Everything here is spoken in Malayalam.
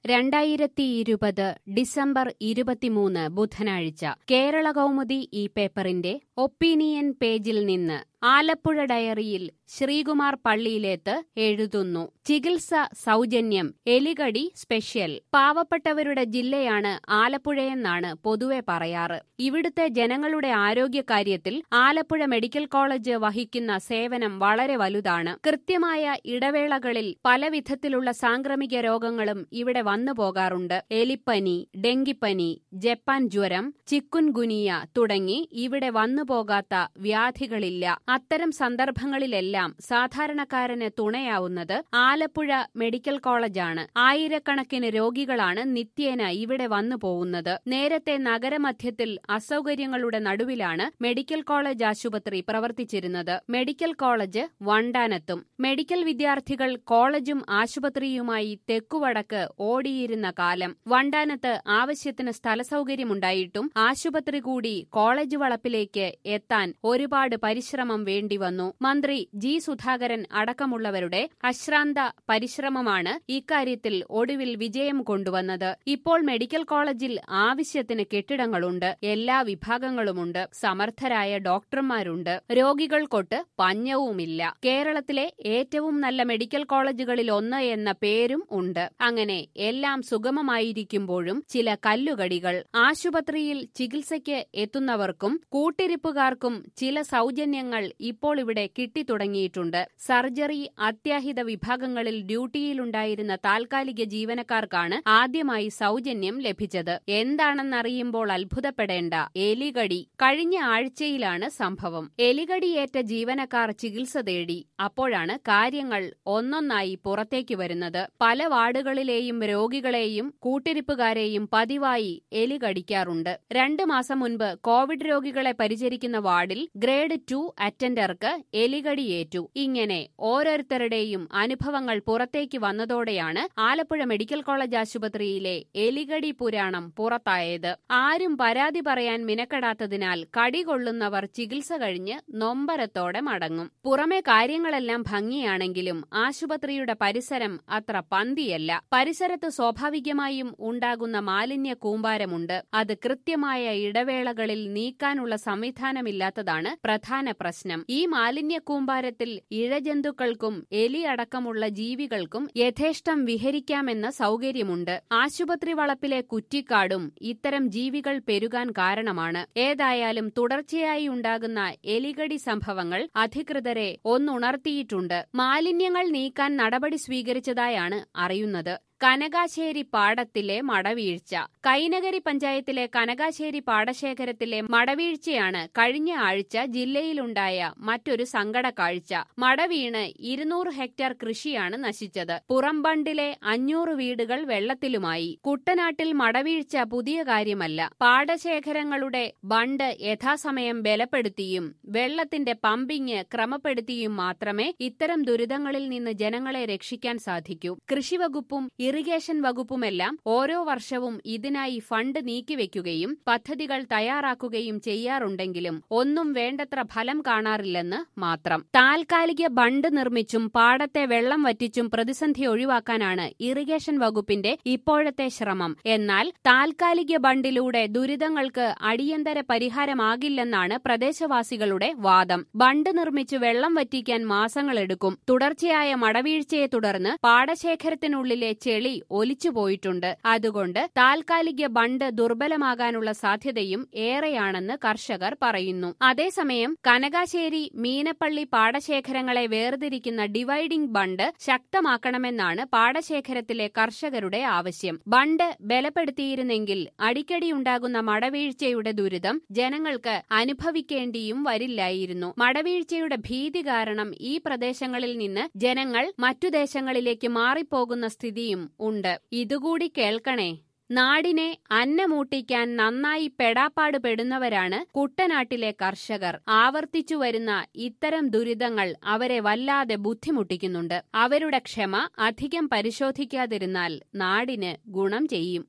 രണ്ടായിരത്തി ഇരുപത് ഡിസംബർ ഇരുപത്തിമൂന്ന് ബുധനാഴ്ച കേരള കൗമുദി ഈ പേപ്പറിന്റെ ഒപ്പീനിയൻ പേജിൽ നിന്ന് ആലപ്പുഴ ഡയറിയിൽ ശ്രീകുമാർ പള്ളിയിലേത്ത് എഴുതുന്നു ചികിത്സ സൗജന്യം എലികടി സ്പെഷ്യൽ പാവപ്പെട്ടവരുടെ ജില്ലയാണ് ആലപ്പുഴയെന്നാണ് പൊതുവെ പറയാറ് ഇവിടുത്തെ ജനങ്ങളുടെ ആരോഗ്യകാര്യത്തിൽ ആലപ്പുഴ മെഡിക്കൽ കോളേജ് വഹിക്കുന്ന സേവനം വളരെ വലുതാണ് കൃത്യമായ ഇടവേളകളിൽ പലവിധത്തിലുള്ള സാംക്രമിക രോഗങ്ങളും ഇവിടെ വന്നു പോകാറുണ്ട് എലിപ്പനി ഡെങ്കിപ്പനി ജപ്പാൻ ജ്വരം ചിക്കുൻ ഗുനിയ തുടങ്ങി ഇവിടെ വന്നു പോകാത്ത വ്യാധികളില്ല അത്തരം സന്ദർഭങ്ങളിലെല്ലാം സാധാരണക്കാരന് തുണയാവുന്നത് ആലപ്പുഴ മെഡിക്കൽ കോളേജാണ് ആയിരക്കണക്കിന് രോഗികളാണ് നിത്യേന ഇവിടെ വന്നു പോകുന്നത് നേരത്തെ നഗരമധ്യത്തിൽ അസൗകര്യങ്ങളുടെ നടുവിലാണ് മെഡിക്കൽ കോളേജ് ആശുപത്രി പ്രവർത്തിച്ചിരുന്നത് മെഡിക്കൽ കോളേജ് വണ്ടാനത്തും മെഡിക്കൽ വിദ്യാർത്ഥികൾ കോളേജും ആശുപത്രിയുമായി തെക്കുവടക്ക് ഓടിയിരുന്ന കാലം വണ്ടാനത്ത് ആവശ്യത്തിന് സ്ഥലസൗകര്യമുണ്ടായിട്ടും ആശുപത്രി കൂടി കോളേജ് വളപ്പിലേക്ക് എത്താൻ ഒരുപാട് പരിശ്രമം വേണ്ടിവന്നു മന്ത്രി ജി സുധാകരൻ അടക്കമുള്ളവരുടെ അശ്രാന്ത പരിശ്രമമാണ് ഇക്കാര്യത്തിൽ ഒടുവിൽ വിജയം കൊണ്ടുവന്നത് ഇപ്പോൾ മെഡിക്കൽ കോളേജിൽ ആവശ്യത്തിന് കെട്ടിടങ്ങളുണ്ട് എല്ലാ വിഭാഗങ്ങളുമുണ്ട് സമർത്ഥരായ ഡോക്ടർമാരുണ്ട് രോഗികൾക്കൊട്ട് പഞ്ഞവുമില്ല കേരളത്തിലെ ഏറ്റവും നല്ല മെഡിക്കൽ കോളേജുകളിൽ ഒന്ന് എന്ന പേരും ഉണ്ട് അങ്ങനെ എല്ലാം സുഗമമായിരിക്കുമ്പോഴും ചില കല്ലുകടികൾ ആശുപത്രിയിൽ ചികിത്സയ്ക്ക് എത്തുന്നവർക്കും കൂട്ടിരിപ്പുകാർക്കും ചില സൗജന്യങ്ങൾ ഇപ്പോൾ ഇവിടെ കിട്ടിത്തുടങ്ങിയിട്ടുണ്ട് സർജറി അത്യാഹിത വിഭാഗങ്ങളിൽ ഡ്യൂട്ടിയിലുണ്ടായിരുന്ന താൽക്കാലിക ജീവനക്കാർക്കാണ് ആദ്യമായി സൗജന്യം ലഭിച്ചത് എന്താണെന്നറിയുമ്പോൾ അത്ഭുതപ്പെടേണ്ട എലികടി കഴിഞ്ഞ ആഴ്ചയിലാണ് സംഭവം എലികടിയേറ്റ ജീവനക്കാർ ചികിത്സ തേടി അപ്പോഴാണ് കാര്യങ്ങൾ ഒന്നൊന്നായി പുറത്തേക്ക് വരുന്നത് പല വാർഡുകളിലെയും രോഗികളെയും കൂട്ടിരിപ്പുകാരെയും പതിവായി എലി കടിക്കാറുണ്ട് രണ്ടു മാസം മുൻപ് കോവിഡ് രോഗികളെ പരിചരിക്കുന്ന വാർഡിൽ ഗ്രേഡ് ടു അറ്റൻഡർക്ക് എലികടിയേറ്റു ഇങ്ങനെ ഓരോരുത്തരുടെയും അനുഭവങ്ങൾ പുറത്തേക്ക് വന്നതോടെയാണ് ആലപ്പുഴ മെഡിക്കൽ കോളേജ് ആശുപത്രിയിലെ എലികടി പുരാണം പുറത്തായത് ആരും പരാതി പറയാൻ മിനക്കെടാത്തതിനാൽ കടികൊള്ളുന്നവർ ചികിത്സ കഴിഞ്ഞ് നൊമ്പരത്തോടെ മടങ്ങും പുറമെ കാര്യങ്ങളെല്ലാം ഭംഗിയാണെങ്കിലും ആശുപത്രിയുടെ പരിസരം അത്ര പന്തിയല്ല പരിസരത്ത് സ്വാഭാവികമായും ഉണ്ടാകുന്ന മാലിന്യ കൂമ്പാരമുണ്ട് അത് കൃത്യമായ ഇടവേളകളിൽ നീക്കാനുള്ള സംവിധാനമില്ലാത്തതാണ് പ്രധാന പ്രശ്നം ഈ മാലിന്യ കൂമ്പാരത്തിൽ ഇഴജന്തുക്കൾക്കും എലി അടക്കമുള്ള ജീവികൾക്കും യഥേഷ്ടം വിഹരിക്കാമെന്ന സൗകര്യമുണ്ട് ആശുപത്രി വളപ്പിലെ കുറ്റിക്കാടും ഇത്തരം ജീവികൾ പെരുകാൻ കാരണമാണ് ഏതായാലും തുടർച്ചയായി ഉണ്ടാകുന്ന എലികടി സംഭവങ്ങൾ അധികൃതരെ ഒന്നുണർത്തിയിട്ടുണ്ട് മാലിന്യങ്ങൾ നീക്കാൻ നടപടി സ്വീകരിച്ചതായാണ് അറിയുന്നത് കനകാശ്ശേരി പാടത്തിലെ മടവീഴ്ച കൈനഗരി പഞ്ചായത്തിലെ കനകാശ്ശേരി പാടശേഖരത്തിലെ മടവീഴ്ചയാണ് കഴിഞ്ഞ ആഴ്ച ജില്ലയിലുണ്ടായ മറ്റൊരു സങ്കട കാഴ്ച മടവീണ് ഇരുന്നൂറ് ഹെക്ടർ കൃഷിയാണ് നശിച്ചത് പുറംബണ്ടിലെ അഞ്ഞൂറ് വീടുകൾ വെള്ളത്തിലുമായി കുട്ടനാട്ടിൽ മടവീഴ്ച പുതിയ കാര്യമല്ല പാടശേഖരങ്ങളുടെ ബണ്ട് യഥാസമയം ബലപ്പെടുത്തിയും വെള്ളത്തിന്റെ പമ്പിങ് ക്രമപ്പെടുത്തിയും മാത്രമേ ഇത്തരം ദുരിതങ്ങളിൽ നിന്ന് ജനങ്ങളെ രക്ഷിക്കാൻ സാധിക്കൂ കൃഷിവകുപ്പും ഇറിഗേഷൻ വകുപ്പുമെല്ലാം ഓരോ വർഷവും ഇതിനായി ഫണ്ട് നീക്കിവെക്കുകയും പദ്ധതികൾ തയ്യാറാക്കുകയും ചെയ്യാറുണ്ടെങ്കിലും ഒന്നും വേണ്ടത്ര ഫലം കാണാറില്ലെന്ന് മാത്രം താൽക്കാലിക ബണ്ട് നിർമ്മിച്ചും പാടത്തെ വെള്ളം വറ്റിച്ചും പ്രതിസന്ധി ഒഴിവാക്കാനാണ് ഇറിഗേഷൻ വകുപ്പിന്റെ ഇപ്പോഴത്തെ ശ്രമം എന്നാൽ താൽക്കാലിക ബണ്ടിലൂടെ ദുരിതങ്ങൾക്ക് അടിയന്തര പരിഹാരമാകില്ലെന്നാണ് പ്രദേശവാസികളുടെ വാദം ബണ്ട് നിർമ്മിച്ച് വെള്ളം വറ്റിക്കാൻ മാസങ്ങളെടുക്കും തുടർച്ചയായ മടവീഴ്ചയെ തുടർന്ന് പാടശേഖരത്തിനുള്ളിലെ ചെളി ഒലിച്ചുപോയിട്ടുണ്ട് അതുകൊണ്ട് താൽക്കാലിക ബണ്ട് ദുർബലമാകാനുള്ള സാധ്യതയും ഏറെയാണെന്ന് കർഷകർ പറയുന്നു അതേസമയം കനകാശ്ശേരി മീനപ്പള്ളി പാടശേഖരങ്ങളെ വേർതിരിക്കുന്ന ഡിവൈഡിംഗ് ബണ്ട് ശക്തമാക്കണമെന്നാണ് പാടശേഖരത്തിലെ കർഷകരുടെ ആവശ്യം ബണ്ട് ബലപ്പെടുത്തിയിരുന്നെങ്കിൽ അടിക്കടിയുണ്ടാകുന്ന മടവീഴ്ചയുടെ ദുരിതം ജനങ്ങൾക്ക് അനുഭവിക്കേണ്ടിയും വരില്ലായിരുന്നു മടവീഴ്ചയുടെ ഭീതി കാരണം ഈ പ്രദേശങ്ങളിൽ നിന്ന് ജനങ്ങൾ മറ്റു ദേശങ്ങളിലേക്ക് മാറിപ്പോകുന്ന സ്ഥിതിയും ഉണ്ട് ഇതുകൂടി കേൾക്കണേ നാടിനെ അന്നമൂട്ടിക്കാൻ നന്നായി പെടാപ്പാട് പെടുന്നവരാണ് കുട്ടനാട്ടിലെ കർഷകർ ആവർത്തിച്ചു വരുന്ന ഇത്തരം ദുരിതങ്ങൾ അവരെ വല്ലാതെ ബുദ്ധിമുട്ടിക്കുന്നുണ്ട് അവരുടെ ക്ഷമ അധികം പരിശോധിക്കാതിരുന്നാൽ നാടിന് ഗുണം ചെയ്യും